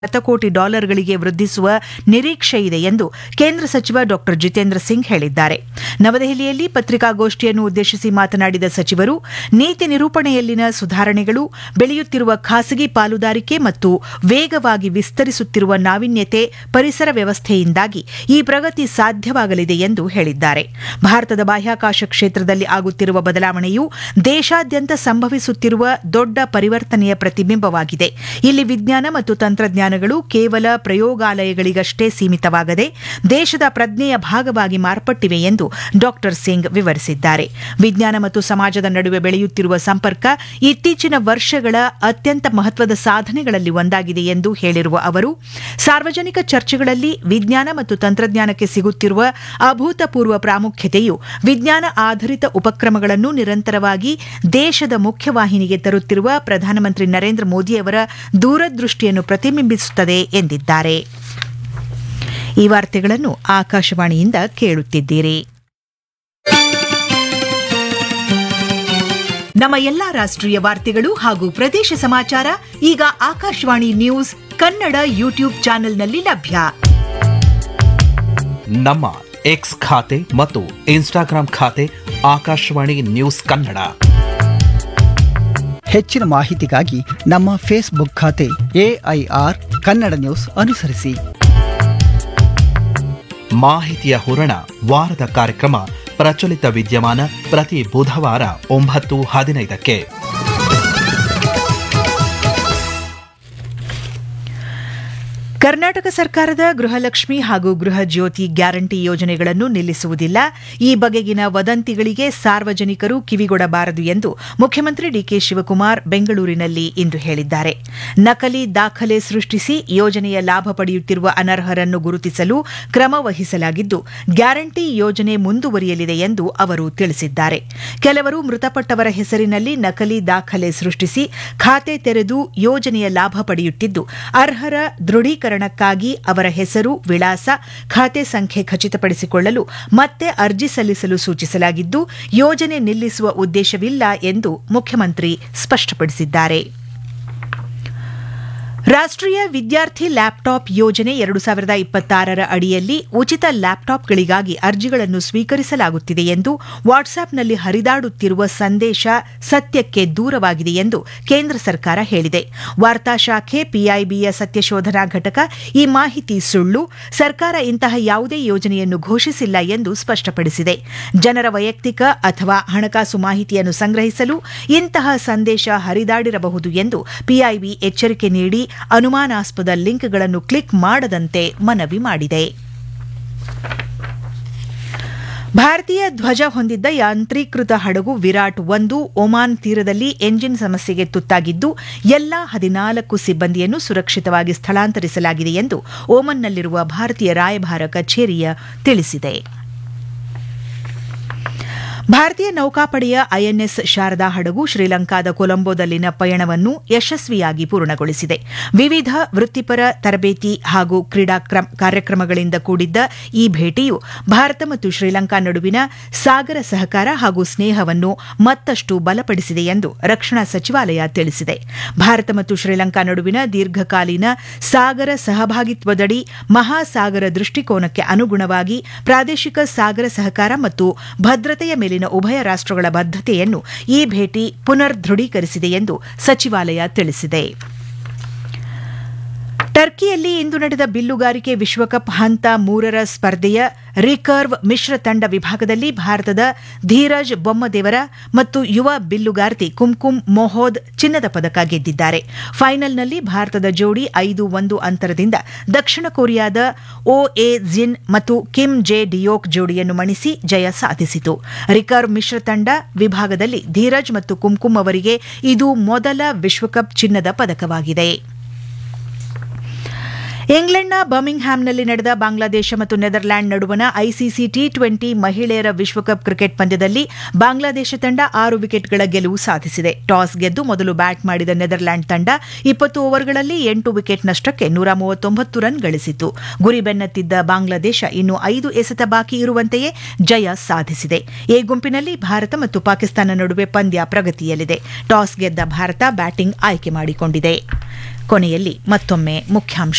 ಶತಕೋಟಿ ಡಾಲರ್ಗಳಿಗೆ ವೃದ್ಧಿಸುವ ನಿರೀಕ್ಷೆ ಇದೆ ಎಂದು ಕೇಂದ್ರ ಸಚಿವ ಡಾ ಜಿತೇಂದ್ರ ಸಿಂಗ್ ಹೇಳಿದ್ದಾರೆ ನವದೆಹಲಿಯಲ್ಲಿ ಪತ್ರಿಕಾಗೋಷ್ಠಿಯನ್ನು ಉದ್ದೇಶಿಸಿ ಮಾತನಾಡಿದ ಸಚಿವರು ನೀತಿ ನಿರೂಪಣೆಯಲ್ಲಿನ ಸುಧಾರಣೆಗಳು ಬೆಳೆಯುತ್ತಿರುವ ಖಾಸಗಿ ಪಾಲುದಾರಿಕೆ ಮತ್ತು ವೇಗವಾಗಿ ವಿಸ್ತರಿಸುತ್ತಿರುವ ನಾವೀನ್ಯತೆ ಪರಿಸರ ವ್ಯವಸ್ಥೆಯಿಂದಾಗಿ ಈ ಪ್ರಗತಿ ಸಾಧ್ಯವಾಗಲಿದೆ ಎಂದು ಹೇಳಿದ್ದಾರೆ ಭಾರತದ ಬಾಹ್ಯಾಕಾಶ ಕ್ಷೇತ್ರದಲ್ಲಿ ಆಗುತ್ತಿರುವ ಬದಲಾವಣೆಯು ದೇಶಾದ್ಯಂತ ಸಂಭವಿಸುತ್ತಿರುವ ದೊಡ್ಡ ಪರಿವರ್ತನೆಯ ಪ್ರತಿಬಿಂಬವಾಗಿದೆ ಇಲ್ಲಿ ವಿಜ್ಞಾನ ಮತ್ತು ತಂತ್ರಜ್ಞಾನಗಳು ಕೇವಲ ಪ್ರಯೋಗಾಲಯಗಳಿಗಷ್ಟೇ ಸೀಮಿತವಾಗದೆ ದೇಶದ ಪ್ರಜ್ಞೆಯ ಭಾಗವಾಗಿ ಮಾರ್ಪಟ್ಟಿವೆ ಎಂದು ಡಾ ಸಿಂಗ್ ವಿವರಿಸಿದ್ದಾರೆ ವಿಜ್ಞಾನ ಮತ್ತು ಸಮಾಜದ ನಡುವೆ ಬೆಳೆಯುತ್ತಿರುವ ಸಂಪರ್ಕ ಇತ್ತೀಚಿನ ವರ್ಷಗಳ ಅತ್ಯಂತ ಮಹತ್ವದ ಸಾಧನೆಗಳಲ್ಲಿ ಒಂದಾಗಿದೆ ಎಂದು ಹೇಳಿರುವ ಅವರು ಸಾರ್ವಜನಿಕ ಚರ್ಚೆಗಳಲ್ಲಿ ವಿಜ್ಞಾನ ಮತ್ತು ತಂತ್ರಜ್ಞಾನಕ್ಕೆ ಸಿಗುತ್ತಿರುವ ಅಭೂತಪೂರ್ವ ಪ್ರಾಮುಖ್ಯತೆಯು ವಿಜ್ಞಾನ ಆಧಾರಿತ ಉಪಕ್ರಮಗಳನ್ನು ನಿರಂತರವಾಗಿ ದೇಶದ ಮುಖ್ಯವಾಹಿನಿಗೆ ತರುತ್ತಿರುವ ಪ್ರಧಾನಮಂತ್ರಿ ನರೇಂದ್ರ ಮೋದಿಯವರ ದೂರದೃಷ್ಟಿಯನ್ನು ಪ್ರತಿಬಿಂಬಿಸುತ್ತದೆ ಎಂದಿದ್ದಾರೆ ಈ ವಾರ್ತೆಗಳನ್ನು ಆಕಾಶವಾಣಿಯಿಂದ ಕೇಳುತ್ತಿದ್ದೀರಿ ನಮ್ಮ ಎಲ್ಲಾ ರಾಷ್ಟ್ರೀಯ ವಾರ್ತೆಗಳು ಹಾಗೂ ಪ್ರದೇಶ ಸಮಾಚಾರ ಈಗ ಆಕಾಶವಾಣಿ ನ್ಯೂಸ್ ಕನ್ನಡ ಯೂಟ್ಯೂಬ್ ಚಾನೆಲ್ನಲ್ಲಿ ಲಭ್ಯ ನಮ್ಮ ಎಕ್ಸ್ ಖಾತೆ ಮತ್ತು ಇನ್ಸ್ಟಾಗ್ರಾಂ ಖಾತೆ ಆಕಾಶವಾಣಿ ನ್ಯೂಸ್ ಕನ್ನಡ ಹೆಚ್ಚಿನ ಮಾಹಿತಿಗಾಗಿ ನಮ್ಮ ಫೇಸ್ಬುಕ್ ಖಾತೆ ಎಐಆರ್ ಕನ್ನಡ ನ್ಯೂಸ್ ಅನುಸರಿಸಿ ಮಾಹಿತಿಯ ಹೂರಣ ವಾರದ ಕಾರ್ಯಕ್ರಮ ಪ್ರಚಲಿತ ವಿದ್ಯಮಾನ ಪ್ರತಿ ಬುಧವಾರ ಒಂಬತ್ತು ಹದಿನೈದಕ್ಕೆ ಕರ್ನಾಟಕ ಸರ್ಕಾರದ ಗೃಹಲಕ್ಷ್ಮಿ ಹಾಗೂ ಗೃಹ ಜ್ಯೋತಿ ಗ್ಯಾರಂಟಿ ಯೋಜನೆಗಳನ್ನು ನಿಲ್ಲಿಸುವುದಿಲ್ಲ ಈ ಬಗೆಗಿನ ವದಂತಿಗಳಿಗೆ ಸಾರ್ವಜನಿಕರು ಕಿವಿಗೊಡಬಾರದು ಎಂದು ಮುಖ್ಯಮಂತ್ರಿ ಡಿಕೆ ಶಿವಕುಮಾರ್ ಬೆಂಗಳೂರಿನಲ್ಲಿ ಇಂದು ಹೇಳಿದ್ದಾರೆ ನಕಲಿ ದಾಖಲೆ ಸೃಷ್ಟಿಸಿ ಯೋಜನೆಯ ಲಾಭ ಪಡೆಯುತ್ತಿರುವ ಅನರ್ಹರನ್ನು ಗುರುತಿಸಲು ಕ್ರಮ ವಹಿಸಲಾಗಿದ್ದು ಗ್ಯಾರಂಟಿ ಯೋಜನೆ ಮುಂದುವರಿಯಲಿದೆ ಎಂದು ಅವರು ತಿಳಿಸಿದ್ದಾರೆ ಕೆಲವರು ಮೃತಪಟ್ಟವರ ಹೆಸರಿನಲ್ಲಿ ನಕಲಿ ದಾಖಲೆ ಸೃಷ್ಟಿಸಿ ಖಾತೆ ತೆರೆದು ಯೋಜನೆಯ ಲಾಭ ಪಡೆಯುತ್ತಿದ್ದು ಅರ್ಹರ ದೃಢೀಕರಣಕ್ಕಾಗಿ ಅವರ ಹೆಸರು ವಿಳಾಸ ಖಾತೆ ಸಂಖ್ಯೆ ಖಚಿತಪಡಿಸಿಕೊಳ್ಳಲು ಮತ್ತೆ ಅರ್ಜಿ ಸಲ್ಲಿಸಲು ಸೂಚಿಸಲಾಗಿದ್ದು ಯೋಜನೆ ನಿಲ್ಲಿಸುವ ಉದ್ದೇಶವಿಲ್ಲ ಎಂದು ಮುಖ್ಯಮಂತ್ರಿ ಸ್ಪಷ್ಟಪಡಿಸಿದ್ದಾರೆ ರಾಷ್ಟ್ರೀಯ ವಿದ್ಯಾರ್ಥಿ ಲ್ಯಾಪ್ಟಾಪ್ ಯೋಜನೆ ಎರಡು ಸಾವಿರದ ಇಪ್ಪತ್ತಾರರ ಅಡಿಯಲ್ಲಿ ಉಚಿತ ಲ್ಯಾಪ್ಟಾಪ್ಗಳಿಗಾಗಿ ಅರ್ಜಿಗಳನ್ನು ಸ್ವೀಕರಿಸಲಾಗುತ್ತಿದೆ ಎಂದು ವಾಟ್ಸ್ಆಪ್ನಲ್ಲಿ ಹರಿದಾಡುತ್ತಿರುವ ಸಂದೇಶ ಸತ್ಯಕ್ಕೆ ದೂರವಾಗಿದೆ ಎಂದು ಕೇಂದ್ರ ಸರ್ಕಾರ ಹೇಳಿದೆ ವಾರ್ತಾ ಶಾಖೆ ಪಿಐಬಿಯ ಸತ್ಯಶೋಧನಾ ಘಟಕ ಈ ಮಾಹಿತಿ ಸುಳ್ಳು ಸರ್ಕಾರ ಇಂತಹ ಯಾವುದೇ ಯೋಜನೆಯನ್ನು ಘೋಷಿಸಿಲ್ಲ ಎಂದು ಸ್ಪಷ್ಟಪಡಿಸಿದೆ ಜನರ ವೈಯಕ್ತಿಕ ಅಥವಾ ಹಣಕಾಸು ಮಾಹಿತಿಯನ್ನು ಸಂಗ್ರಹಿಸಲು ಇಂತಹ ಸಂದೇಶ ಹರಿದಾಡಿರಬಹುದು ಎಂದು ಪಿಐಬಿ ಎಚ್ಚರಿಕೆ ನೀಡಿ ಅನುಮಾನಾಸ್ಪದ ಲಿಂಕ್ಗಳನ್ನು ಕ್ಲಿಕ್ ಮಾಡದಂತೆ ಮನವಿ ಮಾಡಿದೆ ಭಾರತೀಯ ಧ್ವಜ ಹೊಂದಿದ್ದ ಯಾಂತ್ರೀಕೃತ ಹಡಗು ವಿರಾಟ್ ಒಂದು ಒಮಾನ್ ತೀರದಲ್ಲಿ ಎಂಜಿನ್ ಸಮಸ್ಯೆಗೆ ತುತ್ತಾಗಿದ್ದು ಎಲ್ಲಾ ಹದಿನಾಲ್ಕು ಸಿಬ್ಬಂದಿಯನ್ನು ಸುರಕ್ಷಿತವಾಗಿ ಸ್ಥಳಾಂತರಿಸಲಾಗಿದೆ ಎಂದು ಓಮನ್ನಲ್ಲಿರುವ ಭಾರತೀಯ ರಾಯಭಾರ ಕಚೇರಿಯ ತಿಳಿಸಿದೆ ಭಾರತೀಯ ನೌಕಾಪಡೆಯ ಐಎನ್ಎಸ್ ಶಾರದಾ ಹಡಗು ಶ್ರೀಲಂಕಾದ ಕೊಲಂಬೋದಲ್ಲಿನ ಪಯಣವನ್ನು ಯಶಸ್ವಿಯಾಗಿ ಪೂರ್ಣಗೊಳಿಸಿದೆ ವಿವಿಧ ವೃತ್ತಿಪರ ತರಬೇತಿ ಹಾಗೂ ಕ್ರೀಡಾ ಕಾರ್ಯಕ್ರಮಗಳಿಂದ ಕೂಡಿದ್ದ ಈ ಭೇಟಿಯು ಭಾರತ ಮತ್ತು ಶ್ರೀಲಂಕಾ ನಡುವಿನ ಸಾಗರ ಸಹಕಾರ ಹಾಗೂ ಸ್ನೇಹವನ್ನು ಮತ್ತಷ್ಟು ಬಲಪಡಿಸಿದೆ ಎಂದು ರಕ್ಷಣಾ ಸಚಿವಾಲಯ ತಿಳಿಸಿದೆ ಭಾರತ ಮತ್ತು ಶ್ರೀಲಂಕಾ ನಡುವಿನ ದೀರ್ಘಕಾಲೀನ ಸಾಗರ ಸಹಭಾಗಿತ್ವದಡಿ ಮಹಾಸಾಗರ ದೃಷ್ಟಿಕೋನಕ್ಕೆ ಅನುಗುಣವಾಗಿ ಪ್ರಾದೇಶಿಕ ಸಾಗರ ಸಹಕಾರ ಮತ್ತು ಭದ್ರತೆಯ ಮೇಲಿನ ಉಭಯ ರಾಷ್ಟ್ರಗಳ ಬದ್ಧತೆಯನ್ನು ಈ ಭೇಟಿ ಪುನರ್ ದೃಢೀಕರಿಸಿದೆ ಎಂದು ಸಚಿವಾಲಯ ತಿಳಿಸಿದೆ ಟರ್ಕಿಯಲ್ಲಿ ಇಂದು ನಡೆದ ಬಿಲ್ಲುಗಾರಿಕೆ ವಿಶ್ವಕಪ್ ಹಂತ ಮೂರರ ಸ್ಪರ್ಧೆಯ ರಿಕರ್ವ್ ಮಿಶ್ರ ತಂಡ ವಿಭಾಗದಲ್ಲಿ ಭಾರತದ ಧೀರಜ್ ಬೊಮ್ಮದೇವರ ಮತ್ತು ಯುವ ಬಿಲ್ಲುಗಾರ್ತಿ ಕುಂಕುಮ್ ಮೊಹೋದ್ ಚಿನ್ನದ ಪದಕ ಗೆದ್ದಿದ್ದಾರೆ ಫೈನಲ್ನಲ್ಲಿ ಭಾರತದ ಜೋಡಿ ಐದು ಒಂದು ಅಂತರದಿಂದ ದಕ್ಷಿಣ ಕೊರಿಯಾದ ಒ ಎ ಜಿನ್ ಮತ್ತು ಕಿಮ್ ಜೆ ಡಿಯೋಕ್ ಜೋಡಿಯನ್ನು ಮಣಿಸಿ ಜಯ ಸಾಧಿಸಿತು ರಿಕರ್ವ್ ಮಿಶ್ರ ತಂಡ ವಿಭಾಗದಲ್ಲಿ ಧೀರಜ್ ಮತ್ತು ಕುಂಕುಮ್ ಅವರಿಗೆ ಇದು ಮೊದಲ ವಿಶ್ವಕಪ್ ಚಿನ್ನದ ಪದಕವಾಗಿದೆ ಇಂಗ್ಲೆಂಡ್ನ ಬರ್ಮಿಂಗ್ಹ್ಯಾಮ್ನಲ್ಲಿ ನಡೆದ ಬಾಂಗ್ಲಾದೇಶ ಮತ್ತು ನೆದರ್ಲ್ಯಾಂಡ್ ನಡುವಣ ಐಸಿಸಿ ಟಿ ಟ್ವೆಂಟಿ ಮಹಿಳೆಯರ ವಿಶ್ವಕಪ್ ಕ್ರಿಕೆಟ್ ಪಂದ್ಯದಲ್ಲಿ ಬಾಂಗ್ಲಾದೇಶ ತಂಡ ಆರು ವಿಕೆಟ್ಗಳ ಗೆಲುವು ಸಾಧಿಸಿದೆ ಟಾಸ್ ಗೆದ್ದು ಮೊದಲು ಬ್ಯಾಟ್ ಮಾಡಿದ ನೆದರ್ಲ್ಯಾಂಡ್ ತಂಡ ಇಪ್ಪತ್ತು ಓವರ್ಗಳಲ್ಲಿ ಎಂಟು ವಿಕೆಟ್ ನಷ್ಟಕ್ಕೆ ನೂರ ಮೂವತ್ತೊಂಬತ್ತು ರನ್ ಗಳಿಸಿತು ಗುರಿ ಬೆನ್ನತ್ತಿದ್ದ ಬಾಂಗ್ಲಾದೇಶ ಇನ್ನು ಐದು ಎಸೆತ ಬಾಕಿ ಇರುವಂತೆಯೇ ಜಯ ಸಾಧಿಸಿದೆ ಎ ಗುಂಪಿನಲ್ಲಿ ಭಾರತ ಮತ್ತು ಪಾಕಿಸ್ತಾನ ನಡುವೆ ಪಂದ್ಯ ಪ್ರಗತಿಯಲ್ಲಿದೆ ಟಾಸ್ ಗೆದ್ದ ಭಾರತ ಬ್ಯಾಟಿಂಗ್ ಆಯ್ಕೆ ಮಾಡಿಕೊಂಡಿದೆ ಕೊನೆಯಲ್ಲಿ ಮತ್ತೊಮ್ಮೆ ಮುಖ್ಯಾಂಶ